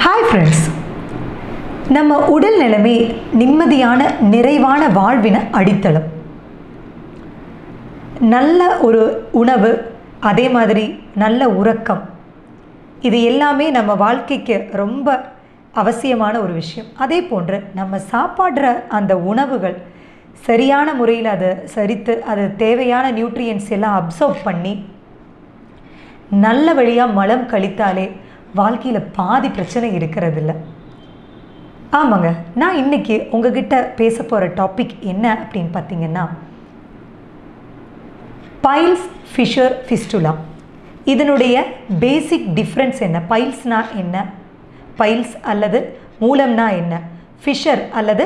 hi friends நம்ம உடல் நிலைமை நிம்மதியான நிறைவான வாழ்வின அடித்தளம் நல்ல ஒரு உணவு அதே மாதிரி நல்ல உறக்கம் இது எல்லாமே நம்ம வாழ்க்கைக்கு ரொம்ப அவசியமான ஒரு விஷயம் அதே போன்று நம்ம சாப்பாடுற அந்த உணவுகள் சரியான முறையில் அதை சரித்து அது தேவையான நியூட்ரியன்ஸ் எல்லாம் அப்சர்வ் பண்ணி நல்ல வழியாக மலம் கழித்தாலே வாழ்க்கையில் பாதி பிரச்சனை இருக்கிறதில்ல ஆமாங்க நான் இன்னைக்கு உங்ககிட்ட பேச போகிற டாபிக் என்ன அப்படின்னு பார்த்தீங்கன்னா பைல்ஸ் ஃபிஷர் ஃபிஸ்டுலா இதனுடைய பேசிக் டிஃப்ரென்ஸ் என்ன பைல்ஸ்னா என்ன பைல்ஸ் அல்லது மூலம்னா என்ன ஃபிஷர் அல்லது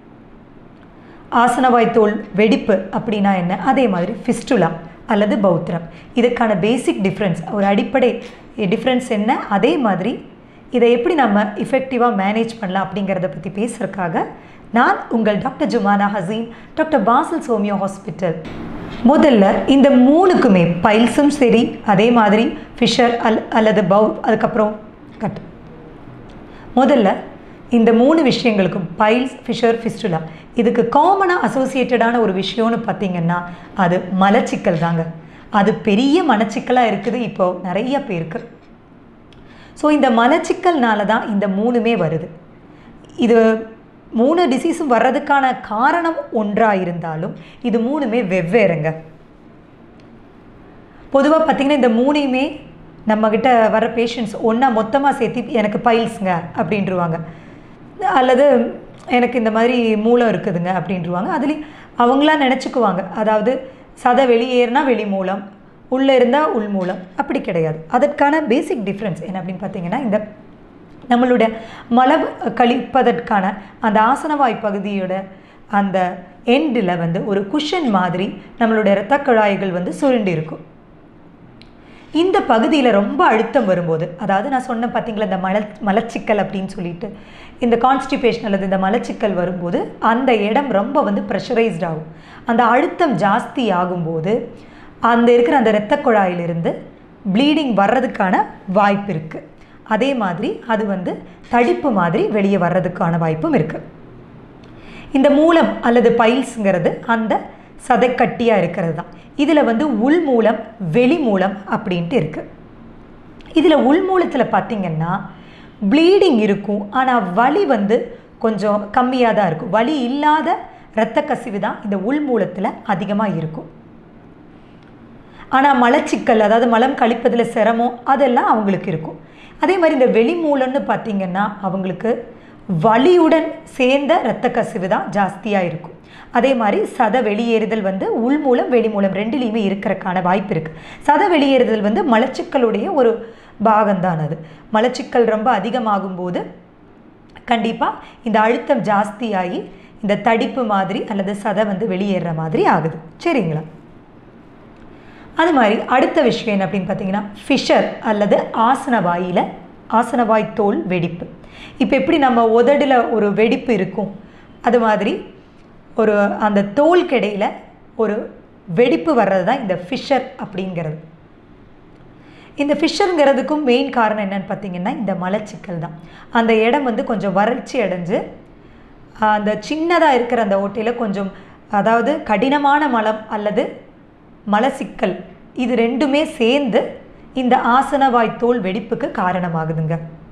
ஆசனவாய் தோல் வெடிப்பு அப்படின்னா என்ன அதே மாதிரி ஃபிஸ்டுலா அல்லது பௌத்திரம் இதுக்கான பேசிக் டிஃப்ரென்ஸ் ஒரு அடிப்படை டிஃப்ரென்ஸ் என்ன அதே மாதிரி இதை எப்படி நம்ம இஃபெக்டிவாக மேனேஜ் பண்ணலாம் அப்படிங்கிறத பற்றி பேசுகிறதுக்காக நான் உங்கள் doctor Jumana Haseen doctor Basil homeo hospital முதல்ல இந்த மூணுக்குமே பைல்ஸும் சரி அதே மாதிரி ஃபிஷர் அல் அல்லது பவு அதுக்கப்புறம் கட் முதல்ல இந்த மூணு விஷயங்களுக்கும் பைல்ஸ் ஃபிஷர் ஃபிஸ்டுலா இதுக்கு காமனாக அசோசியேட்டடான ஒரு விஷயம்னு பார்த்தீங்கன்னா அது மலச்சிக்கல் தாங்க அது பெரிய மலச்சிக்கலாக இருக்குது இப்போ நிறைய பேருக்கு ஸோ இந்த மலச்சிக்கல்னால தான் இந்த மூணுமே வருது இது மூணு டிசீஸும் வர்றதுக்கான காரணம் ஒன்றாக இருந்தாலும் இது மூணுமே வெவ்வேறுங்க பொதுவாக பார்த்திங்கன்னா இந்த மூணையுமே நம்மக்கிட்ட வர பேஷண்ட்ஸ் ஒன்றா மொத்தமாக சேர்த்து எனக்கு பைல்ஸுங்க அப்படின்ட்டுருவாங்க அல்லது எனக்கு இந்த மாதிரி மூலம் இருக்குதுங்க அப்படின்ட்டுருவாங்க அதுலேயும் அவங்களாம் நினச்சிக்குவாங்க அதாவது சதை வெளியேறினா வெளி மூலம் உள்ளே இருந்தால் உள் மூலம் அப்படி கிடையாது அதற்கான பேசிக் டிஃப்ரென்ஸ் என்ன அப்படின்னு பார்த்தீங்கன்னா இந்த நம்மளுடைய மலம் கழிப்பதற்கான அந்த ஆசனவாய் பகுதியோட அந்த எண்டில் வந்து ஒரு குஷன் மாதிரி நம்மளுடைய இரத்த குழாய்கள் வந்து சுருண்டு இருக்கும் இந்த பகுதியில் ரொம்ப அழுத்தம் வரும்போது அதாவது நான் சொன்ன பார்த்தீங்களா இந்த மல மலச்சிக்கல் அப்படின்னு சொல்லிட்டு இந்த கான்ஸ்டிபேஷன் அல்லது இந்த மலச்சிக்கல் வரும்போது அந்த இடம் ரொம்ப வந்து ப்ரெஷரைஸ்ட் ஆகும் அந்த அழுத்தம் ஜாஸ்தி ஆகும்போது அந்த இருக்கிற அந்த இரத்த குழாயிலிருந்து ப்ளீடிங் வர்றதுக்கான வாய்ப்பு இருக்குது அதே மாதிரி அது வந்து தடிப்பு மாதிரி வெளியே வர்றதுக்கான வாய்ப்பும் இருக்குது இந்த மூலம் அல்லது பைல்ஸுங்கிறது அந்த சதைக்கட்டியாக இருக்கிறது தான் இதில் வந்து உள் மூலம் வெளி மூலம் அப்படின்ட்டு இருக்குது இதில் உள் மூலத்தில் பார்த்திங்கன்னா ப்ளீடிங் இருக்கும் ஆனால் வலி வந்து கொஞ்சம் கம்மியாக தான் இருக்கும் வலி இல்லாத இரத்த கசிவு தான் இந்த உள் மூலத்தில் அதிகமாக இருக்கும் ஆனால் மலச்சிக்கல் அதாவது மலம் கழிப்பதில் சிரமம் அதெல்லாம் அவங்களுக்கு இருக்கும் அதே மாதிரி இந்த வெளி மூலம்னு பார்த்திங்கன்னா அவங்களுக்கு வலியுடன் சேர்ந்த இரத்த கசிவு தான் ஜாஸ்தியாக இருக்கும் அதே மாதிரி சத வெளியேறுதல் வந்து உள் மூலம் வெளி மூலம் ரெண்டுலேயுமே இருக்கிறக்கான வாய்ப்பு இருக்குது சத வெளியேறுதல் வந்து மலச்சிக்கலுடைய ஒரு பாகம்தான் அது மலச்சிக்கல் ரொம்ப அதிகமாகும் போது கண்டிப்பாக இந்த அழுத்தம் ஜாஸ்தியாகி இந்த தடிப்பு மாதிரி அல்லது சதை வந்து வெளியேற மாதிரி ஆகுது சரிங்களா அது மாதிரி அடுத்த விஷயம் என்ன அப்படின்னு பார்த்தீங்கன்னா ஃபிஷர் அல்லது ஆசனவாயில் ஆசனவாய் தோல் வெடிப்பு இப்போ எப்படி நம்ம உதடில் ஒரு வெடிப்பு இருக்கும் அது மாதிரி ஒரு அந்த தோல் கிடையில் ஒரு வெடிப்பு வர்றது தான் இந்த ஃபிஷர் அப்படிங்கிறது இந்த ஃபிஷருங்கிறதுக்கும் மெயின் காரணம் என்னன்னு பார்த்தீங்கன்னா இந்த மலச்சிக்கல் தான் அந்த இடம் வந்து கொஞ்சம் வறட்சி அடைஞ்சு அந்த சின்னதாக இருக்கிற அந்த ஓட்டையில் கொஞ்சம் அதாவது கடினமான மலம் அல்லது மலசிக்கல் இது ரெண்டுமே சேர்ந்து இந்த ஆசனவாய் தோல் வெடிப்புக்கு காரணமாகுதுங்க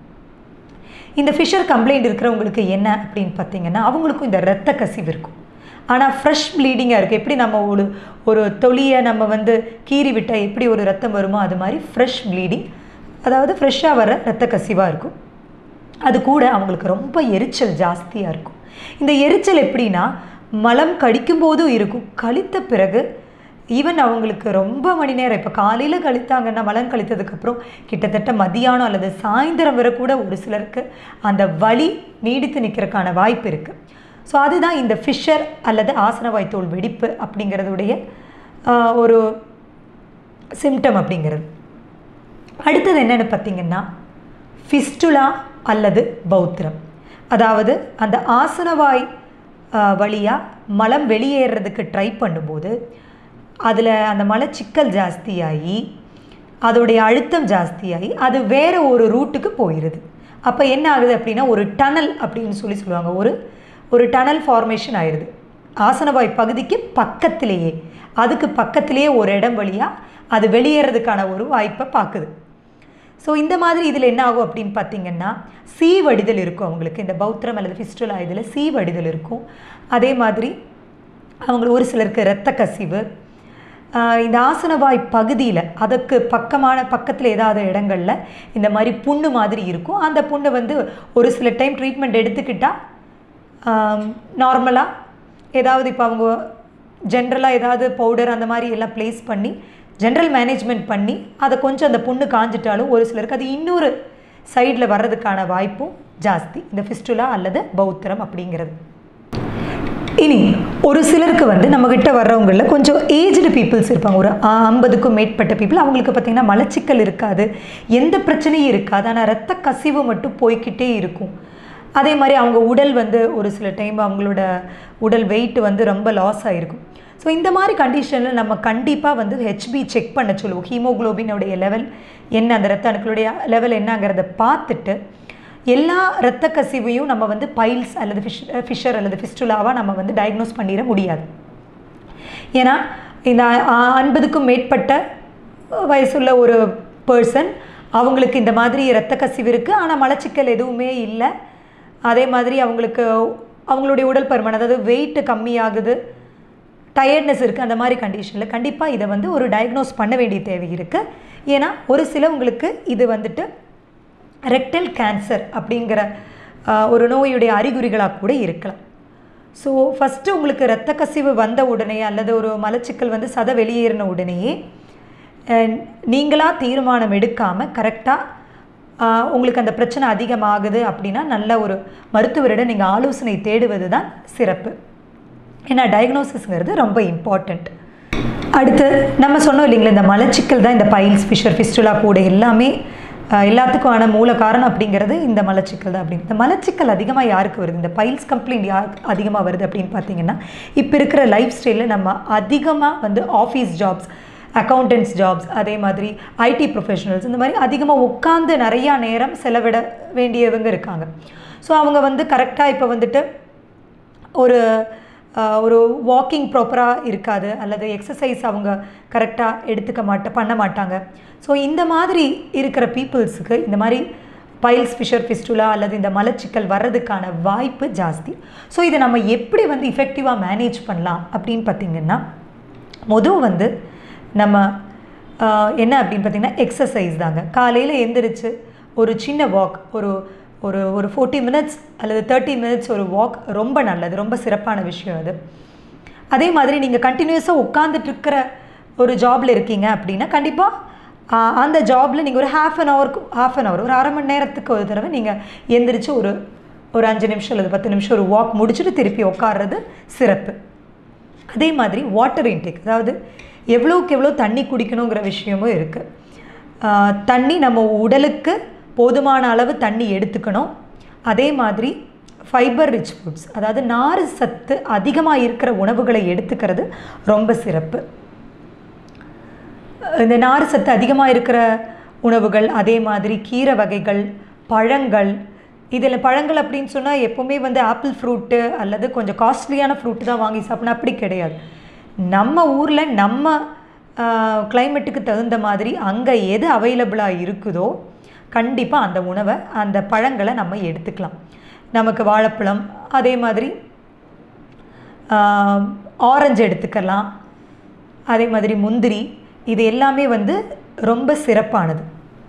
இந்த ஃபிஷர் கம்ப்ளைண்ட் இருக்கிறவங்களுக்கு என்ன அப்படின்னு பார்த்தீங்கன்னா அவங்களுக்கும் இந்த இரத்த கசிவு இருக்கும் ஆனால் ஃப்ரெஷ் ப்ளீடிங்காக இருக்குது எப்படி நம்ம ஒரு ஒரு தொலியை நம்ம வந்து கீறி விட்டால் எப்படி ஒரு ரத்தம் வருமோ அது மாதிரி ஃப்ரெஷ் ப்ளீடிங் அதாவது ஃப்ரெஷ்ஷாக வர இரத்த கசிவாக இருக்கும் அது கூட அவங்களுக்கு ரொம்ப எரிச்சல் ஜாஸ்தியாக இருக்கும் இந்த எரிச்சல் எப்படின்னா மலம் கடிக்கும் போதும் இருக்கும் கழித்த பிறகு ஈவன் அவங்களுக்கு ரொம்ப மணி நேரம் இப்போ காலையில் கழித்தாங்கன்னா மலம் கழித்ததுக்கப்புறம் கிட்டத்தட்ட மதியானம் அல்லது சாயந்தரம் வரை கூட ஒரு சிலருக்கு அந்த வலி நீடித்து நிற்கிறதுக்கான வாய்ப்பு இருக்குது ஸோ அதுதான் இந்த ஃபிஷர் அல்லது ஆசனவாய் தோல் வெடிப்பு அப்படிங்கிறதுடைய ஒரு சிம்டம் அப்படிங்கிறது அடுத்தது என்னென்னு பார்த்தீங்கன்னா ஃபிஸ்டுலா அல்லது பௌத்திரம் அதாவது அந்த ஆசனவாய் வழியாக மலம் வெளியேறதுக்கு ட்ரை பண்ணும்போது அதில் அந்த மலச்சிக்கல் ஜாஸ்தியாகி அதோடைய அழுத்தம் ஜாஸ்தியாகி அது வேறு ஒரு ரூட்டுக்கு போயிடுது அப்போ என்ன ஆகுது அப்படின்னா ஒரு டனல் அப்படின்னு சொல்லி சொல்லுவாங்க ஒரு ஒரு டனல் ஃபார்மேஷன் ஆயிடுது ஆசனவாய் பகுதிக்கு பக்கத்திலேயே அதுக்கு பக்கத்திலேயே ஒரு இடம் வழியாக அது வெளியேறதுக்கான ஒரு வாய்ப்பை பார்க்குது ஸோ இந்த மாதிரி இதில் என்ன ஆகும் அப்படின்னு பார்த்தீங்கன்னா சீ வடிதல் இருக்கும் அவங்களுக்கு இந்த பௌத்திரம் அல்லது ஃபிஸ்டுலா இதில் சீ வடிதல் இருக்கும் அதே மாதிரி அவங்களுக்கு ஒரு சிலருக்கு இரத்த கசிவு ஆஹ் இந்த ஆசனவாய் பகுதியில் அதுக்கு பக்கமான பக்கத்தில் ஏதாவது இடங்களில் இந்த மாதிரி புண்ணு மாதிரி இருக்கும் அந்த புண்ணு வந்து ஒரு சில டைம் ட்ரீட்மெண்ட் எடுத்துக்கிட்டால் நார்மலாக ஏதாவது இப்போ அவங்க ஜென்ரலாக ஏதாவது பவுடர் அந்த மாதிரி எல்லாம் ப்ளேஸ் பண்ணி ஜென்ரல் மேனேஜ்மெண்ட் பண்ணி அதை கொஞ்சம் அந்த புண்ணு காஞ்சிட்டாலும் ஒரு சிலருக்கு அது இன்னொரு சைடில் வர்றதுக்கான வாய்ப்பும் ஜாஸ்தி இந்த ஃபிஸ்டுலா அல்லது பௌத்திரம் அப்படிங்கிறது இனி ஒரு சிலருக்கு வந்து நம்மக்கிட்ட வர்றவங்களில் கொஞ்சம் ஏஜ்டு பீப்புள்ஸ் இருப்பாங்க ஒரு ஐம்பதுக்கும் மேற்பட்ட பீப்புள் அவங்களுக்கு பார்த்திங்கன்னா மலச்சிக்கல் இருக்காது எந்த பிரச்சனையும் இருக்காது ஆனால் ரத்த கசிவு மட்டும் போய்க்கிட்டே இருக்கும் அதே மாதிரி அவங்க உடல் வந்து ஒரு சில டைம் அவங்களோட உடல் வெயிட் வந்து ரொம்ப லாஸ் ஆகிருக்கும் ஸோ இந்த மாதிரி கண்டிஷனில் நம்ம கண்டிப்பாக வந்து ஹெச்பி செக் பண்ண சொல்லுவோம் ஹீமோகுளோபினுடைய லெவல் என்ன அந்த ரத்த அணுக்களுடைய லெவல் என்னங்கிறத பார்த்துட்டு எல்லா இரத்த கசிவையும் நம்ம வந்து பைல்ஸ் அல்லது ஃபிஷ் ஃபிஷர் அல்லது ஃபிஸ்டுலாவாக நம்ம வந்து டயக்னோஸ் பண்ணிட முடியாது ஏன்னா இந்த ஐம்பதுக்கும் மேற்பட்ட வயசுள்ள ஒரு பர்சன் அவங்களுக்கு இந்த மாதிரி இரத்த கசிவு இருக்குது ஆனால் மலச்சிக்கல் எதுவுமே இல்லை அதே மாதிரி அவங்களுக்கு அவங்களுடைய உடல் பருமன் அதாவது வெயிட் கம்மியாகுது டயர்ட்னஸ் இருக்குது அந்த மாதிரி கண்டிஷனில் கண்டிப்பாக இதை வந்து ஒரு டயக்னோஸ் பண்ண வேண்டிய தேவை இருக்குது ஏன்னா ஒரு சிலவங்களுக்கு இது வந்துட்டு ரெக்டல் கேன்சர் அப்படிங்கிற ஆஹ், ஒரு நோயுடைய அறிகுறிகளாக கூட இருக்கலாம் ஸோ ஃபஸ்ட்டு உங்களுக்கு இரத்த கசிவு வந்த உடனே அல்லது ஒரு மலச்சிக்கல் வந்து சத வெளியேறின உடனேயே அஹ், நீங்களா தீர்மானம் எடுக்காமல் கரெக்டாக உங்களுக்கு அந்த பிரச்சனை அதிகமாகுது அப்படின்னா நல்ல ஒரு மருத்துவரிடம் நீங்கள் ஆலோசனை தேடுவது தான் சிறப்பு ஏன்னா டயக்னோசிஸ்ங்கிறது ரொம்ப இம்பார்ட்டண்ட் அடுத்து நம்ம சொன்னோம் இல்லைங்களா இந்த மலச்சிக்கல் தான் இந்த பைல்ஸ் ஃபிஷர் ஃபிஸ்டுலா கூட எல்லாமே அஹ், எல்லாத்துக்குமான மூல காரணம் அப்படிங்கிறது இந்த மலச்சிக்கல் தான் அப்படின்னு இந்த மலச்சிக்கல் அதிகமாக யாருக்கு வருது இந்த பைல்ஸ் கம்ப்ளைண்ட் யாருக்கு அதிகமாக வருது அப்படின்னு பார்த்தீங்கன்னா இப்போ இருக்கிற லைஃப் ஸ்டைலில் நம்ம அதிகமாக வந்து ஆஃபீஸ் ஜாப்ஸ் அக்கௌண்டன்ஸ் ஜாப்ஸ் அதே மாதிரி ஐடி ப்ரொஃபஷனல்ஸ் இந்த மாதிரி அதிகமாக உட்காந்து நிறையா நேரம் செலவிட வேண்டியவங்க இருக்காங்க ஸோ அவங்க வந்து கரெக்டாக இப்போ வந்துட்டு ஒரு ஆஹ், ஒரு வாக்கிங் ப்ராப்பராக இருக்காது அல்லது எக்ஸசைஸ் அவங்க கரெக்டாக எடுத்துக்க மாட்ட பண்ண மாட்டாங்க ஸோ இந்த மாதிரி இருக்கிற பீப்புள்ஸுக்கு இந்த மாதிரி பைல்ஸ் ஃபிஷர் ஃபிஸ்டுலா அல்லது இந்த மலச்சிக்கல் வர்றதுக்கான வாய்ப்பு ஜாஸ்தி ஸோ இதை நம்ம எப்படி வந்து இஃபெக்டிவாக மேனேஜ் பண்ணலாம் அப்படின்னு பார்த்தீங்கன்னா மொதல் வந்து நம்ம ஆஹ், என்ன அப்படின்னு பார்த்தீங்கன்னா எக்ஸசைஸ் தாங்க காலையில் எந்திரிச்சு ஒரு சின்ன வாக் ஒரு ஒரு ஒரு ஃபோர்ட்டி மினிட்ஸ் அல்லது தேர்ட்டி மினிட்ஸ் ஒரு வாக் ரொம்ப நல்லது ரொம்ப சிறப்பான விஷயம் அது அதே மாதிரி நீங்கள் கண்டினியூஸாக உட்காந்துட்டு இருக்கிற ஒரு ஜாபில் இருக்கீங்க அப்படின்னா கண்டிப்பாக அந்த ஜாபில் நீங்கள் ஒரு ஹாஃப் அன் ஹவருக்கு ஹாஃப் அன் ஹவர் ஒரு அரை மணி நேரத்துக்கு ஒரு தடவை நீங்கள் எந்திரிச்சு ஒரு ஒரு அஞ்சு நிமிஷம் அல்லது பத்து நிமிஷம் ஒரு வாக் முடிச்சுட்டு திருப்பி உட்கார்றது சிறப்பு அதே மாதிரி வாட்டர் இன்டேக் அதாவது எவ்வளோக்கு எவ்வளோ தண்ணி குடிக்கணுங்கிற விஷயமும் இருக்குது தண்ணி நம்ம உடலுக்கு போதுமான அளவு தண்ணி எடுத்துக்கணும் அதே மாதிரி ஃபைபர் ரிச் ஃபுட்ஸ் அதாவது நார் சத்து அதிகமாக இருக்கிற உணவுகளை எடுத்துக்கிறது ரொம்ப சிறப்பு இந்த நார் சத்து அதிகமாக இருக்கிற உணவுகள் அதே மாதிரி கீரை வகைகள் பழங்கள் இதில் பழங்கள் அப்படின்னு சொன்னால் எப்போவுமே வந்து ஆப்பிள் ஃப்ரூட்டு அல்லது கொஞ்சம் காஸ்ட்லியான ஃப்ரூட்டு தான் வாங்கி சாப்பிடணும் அப்படி கிடையாது நம்ம ஊரில் நம்ம கிளைமேட்டுக்கு தகுந்த மாதிரி அங்கே எது அவைலபிளாக இருக்குதோ கண்டிப்பாக அந்த உணவை அந்த பழங்களை நம்ம எடுத்துக்கலாம் நமக்கு வாழைப்பழம் அதே மாதிரி ஆரஞ்சு எடுத்துக்கலாம் அதே மாதிரி முந்திரி இது எல்லாமே வந்து ரொம்ப சிறப்பானது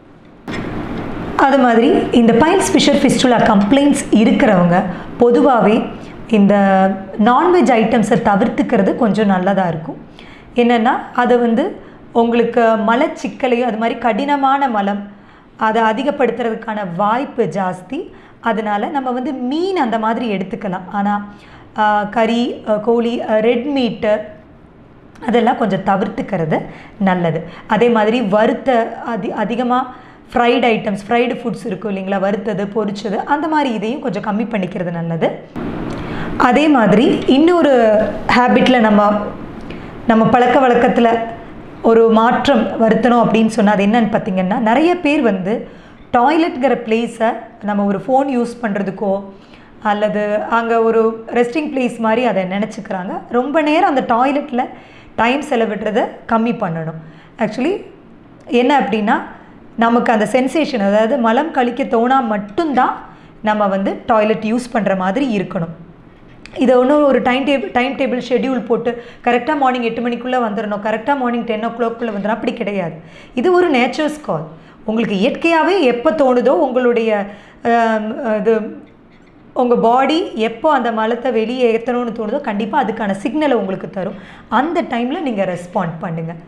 அது மாதிரி இந்த பைல்ஸ் ஃபிஷர் ஃபிஸ்டுலா கம்ப்ளைண்ட்ஸ் இருக்கிறவங்க பொதுவாகவே இந்த நான்வெஜ் ஐட்டம்ஸை தவிர்த்துக்கிறது கொஞ்சம் நல்லதாக இருக்கும் என்னென்னா அது வந்து உங்களுக்கு மலச்சிக்கலையும் அது மாதிரி கடினமான மலம் அதை அதிகப்படுத்துறதுக்கான வாய்ப்பு ஜாஸ்தி அதனால் நம்ம வந்து மீன் அந்த மாதிரி எடுத்துக்கலாம் ஆனால் கறி அஹ், கோழி ரெட் மீட்டு அதெல்லாம் கொஞ்சம் தவிர்த்துக்கிறது நல்லது அதே மாதிரி வறுத்த அதி அதிகமாக ஃப்ரைடு ஐட்டம்ஸ் ஃப்ரைடு ஃபுட்ஸ் இருக்கும் இல்லைங்களா வறுத்தது பொரிச்சது அந்த மாதிரி இதையும் கொஞ்சம் கம்மி பண்ணிக்கிறது நல்லது அதே மாதிரி இன்னொரு ஹேபிட்டில் நம்ம நம்ம பழக்க வழக்கத்தில் ஒரு மாற்றம் வருத்தணும் அப்படின்னு சொன்னால் அது என்னன்னு பார்த்தீங்கன்னா நிறைய பேர் வந்து டாய்லெட்ங்கிற பிளேஸை நம்ம ஒரு ஃபோன் யூஸ் பண்ணுறதுக்கோ அல்லது அங்கே ஒரு ரெஸ்டிங் பிளேஸ் மாதிரி அதை நினச்சிக்கிறாங்க ரொம்ப நேரம் அந்த டாய்லெட்டில் டைம் செலவிடுறதை கம்மி பண்ணணும் ஆக்சுவலி என்ன அப்படின்னா நமக்கு அந்த சென்சேஷன் அதாவது மலம் கழிக்க தோணா மட்டும்தான் நம்ம வந்து டாய்லெட் யூஸ் பண்ணுற மாதிரி இருக்கணும் இதை ஒன்றும் ஒரு time table time table schedule போட்டு கரெக்டாக மார்னிங் எட்டு மணிக்குள்ளே வந்துடணும் கரெக்டாக மார்னிங் டென் ஓ கிளாக்குள்ளே வந்துடணும் அப்படி கிடையாது இது ஒரு நேச்சர்ஸ் கால் உங்களுக்கு இயற்கையாகவே எப்போ தோணுதோ உங்களுடைய ஆம், இது உங்கள் பாடி எப்போ அந்த மலத்தை வெளியே ஏற்றணும்னு தோணுதோ கண்டிப்பாக அதுக்கான சிக்னலை உங்களுக்கு தரும் அந்த டைமில் நீங்கள் ரெஸ்பாண்ட் பண்ணுங்கள்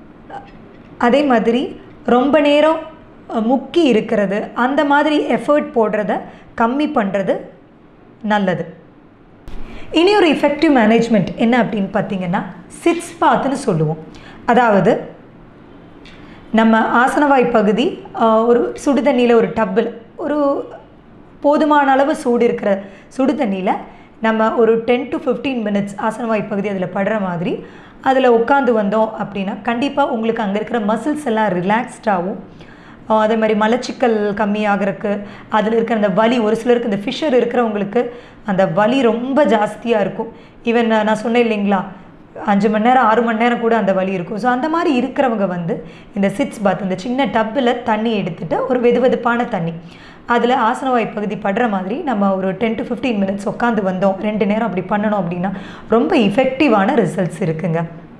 அதே மாதிரி ரொம்ப நேரம் அஹ், முக்கி இருக்கிறது அந்த மாதிரி எஃபர்ட் போடுறத கம்மி பண்ணுறது நல்லது இனி ஒரு எஃபெக்டிவ் மேனேஜ்மெண்ட் என்ன அப்படின்னு பார்த்தீங்கன்னா சிக்ஸ் பாத்துன்னு சொல்லுவோம் அதாவது நம்ம ஆசனவாய் பகுதி ஆஹ், ஒரு சுடு தண்ணியில் ஒரு டப்பில் ஒரு போதுமான அளவு சூடு இருக்கிற சுடு தண்ணியில் நம்ம ஒரு டென் டு ஃபிஃப்டீன் மினிட்ஸ் ஆசனவாய் பகுதி அதில் படுற மாதிரி அதில் உட்காந்து வந்தோம் அப்படின்னா கண்டிப்பாக உங்களுக்கு அங்கே இருக்கிற மசில்ஸ் எல்லாம் ரிலாக்ஸ்டாகவும் அதே மாதிரி மலச்சிக்கல் கம்மியாகிறதுக்கு அதில் இருக்கிற அந்த வலி ஒரு சிலருக்கு இந்த ஃபிஷர் இருக்கிறவங்களுக்கு அந்த வலி ரொம்ப ஜாஸ்தியாக இருக்கும் ஈவன் நான் சொன்னேன் இல்லைங்களா அஞ்சு மணி நேரம் ஆறு மணி நேரம் கூட அந்த வலி இருக்கும் ஸோ அந்த மாதிரி இருக்கிறவங்க வந்து இந்த சிட்ஸ் பாத் இந்த சின்ன டப்பில் தண்ணி எடுத்துட்டு ஒரு வெது வெதுப்பான தண்ணி அதில் ஆசனவாய் பகுதி படுற மாதிரி நம்ம ஒரு டென் டு ஃபிஃப்டீன் மினிட்ஸ் உட்காந்து வந்தோம் ரெண்டு நேரம் அப்படி பண்ணணும் அப்படின்னா ரொம்ப இஃபெக்டிவான ரிசல்ட்ஸ் இருக்குங்க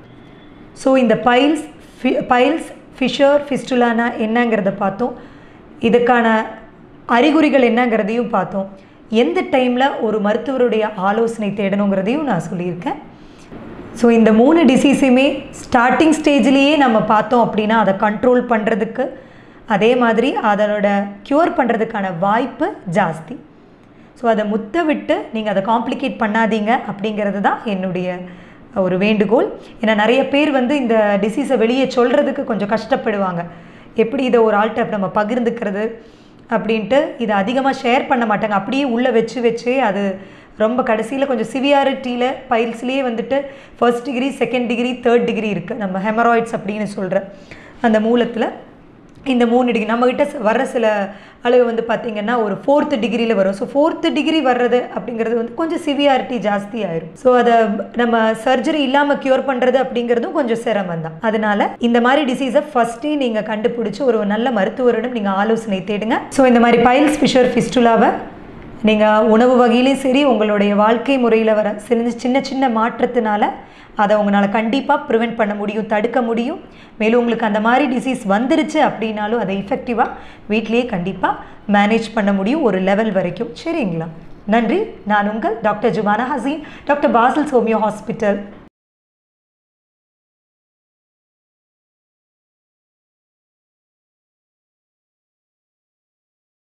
ஸோ இந்த பைல்ஸ் பைல்ஸ் ஃபிஷர் ஃபிஸ்டுலானா என்னங்கிறத பார்த்தோம் இதுக்கான அறிகுறிகள் என்னங்கிறதையும் பார்த்தோம் எந்த டைமில் ஒரு மருத்துவருடைய ஆலோசனை தேடணுங்கிறதையும் நான் சொல்லியிருக்கேன் ஸோ இந்த மூணு டிசீஸுமே ஸ்டார்டிங் ஸ்டேஜ்லேயே நம்ம பார்த்தோம் அப்படின்னா அதை கண்ட்ரோல் பண்ணுறதுக்கு அதே மாதிரி அதனோட க்யூர் பண்ணுறதுக்கான வாய்ப்பு ஜாஸ்தி ஸோ அதை முத்த விட்டு நீங்கள் அதை காம்ப்ளிகேட் பண்ணாதீங்க அப்படிங்கிறது தான் என்னுடைய ஒரு வேண்டுகோள் ஏன்னா நிறைய பேர் வந்து இந்த டிசீஸை வெளியே சொல்கிறதுக்கு கொஞ்சம் கஷ்டப்படுவாங்க எப்படி இதை ஒரு ஆள்கிட்ட நம்ம பகிர்ந்துக்கிறது அப்படின்ட்டு இதை அதிகமாக ஷேர் பண்ண மாட்டாங்க அப்படியே உள்ளே வச்சு வச்சு அது ரொம்ப கடைசியில் கொஞ்சம் சிவியாரிட்டியில் பைல்ஸ்லேயே வந்துட்டு first degree second degree third degree இருக்குது நம்ம ஹெமராய்ட்ஸ் அப்படின்னு சொல்கிற அந்த மூலத்தில் இந்த மூணு டிகிரி நம்மக்கிட்ட ச- வர்ற சில அளவு வந்து பார்த்திங்கன்னா ஒரு ஃபோர்த்து டிகிரியில் வரும் ஸோ ஃபோர்த்து டிகிரி வர்றது அப்படிங்கிறது வந்து கொஞ்சம் சிவியாரிட்டி ஜாஸ்தி ஆயிரும் ஸோ அதை நம்ம சர்ஜரி இல்லாமல் க்யூர் பண்ணுறது அப்படிங்கிறதும் கொஞ்சம் சிரமம் தான் அதனால இந்த மாதிரி டிசீஸை ஃபஸ்ட்டே நீங்கள் கண்டுபிடிச்சி ஒரு நல்ல மருத்துவரிடம் நீங்கள் ஆலோசனை தேடுங்க ஸோ இந்த மாதிரி பைல்ஸ் ஃபிஷர் ஃபிஸ்டுலாவை நீங்கள் உணவு வகையிலையும் சரி உங்களுடைய வாழ்க்கை முறையில் வர சின்ன சின்ன சின்ன மாற்றத்தினால அதை உங்களால் கண்டிப்பாக ப்ரிவெண்ட் பண்ண முடியும் தடுக்க முடியும் மேலும் உங்களுக்கு அந்த மாதிரி டிசீஸ் வந்துருச்சு அப்படின்னாலும் அதை இஃபெக்டிவாக வீட்லேயே கண்டிப்பாக மேனேஜ் பண்ண முடியும் ஒரு லெவல் வரைக்கும் சரிங்களா நன்றி நான் உங்கள் doctor Jumana Haseen doctor Basil's homeo hospital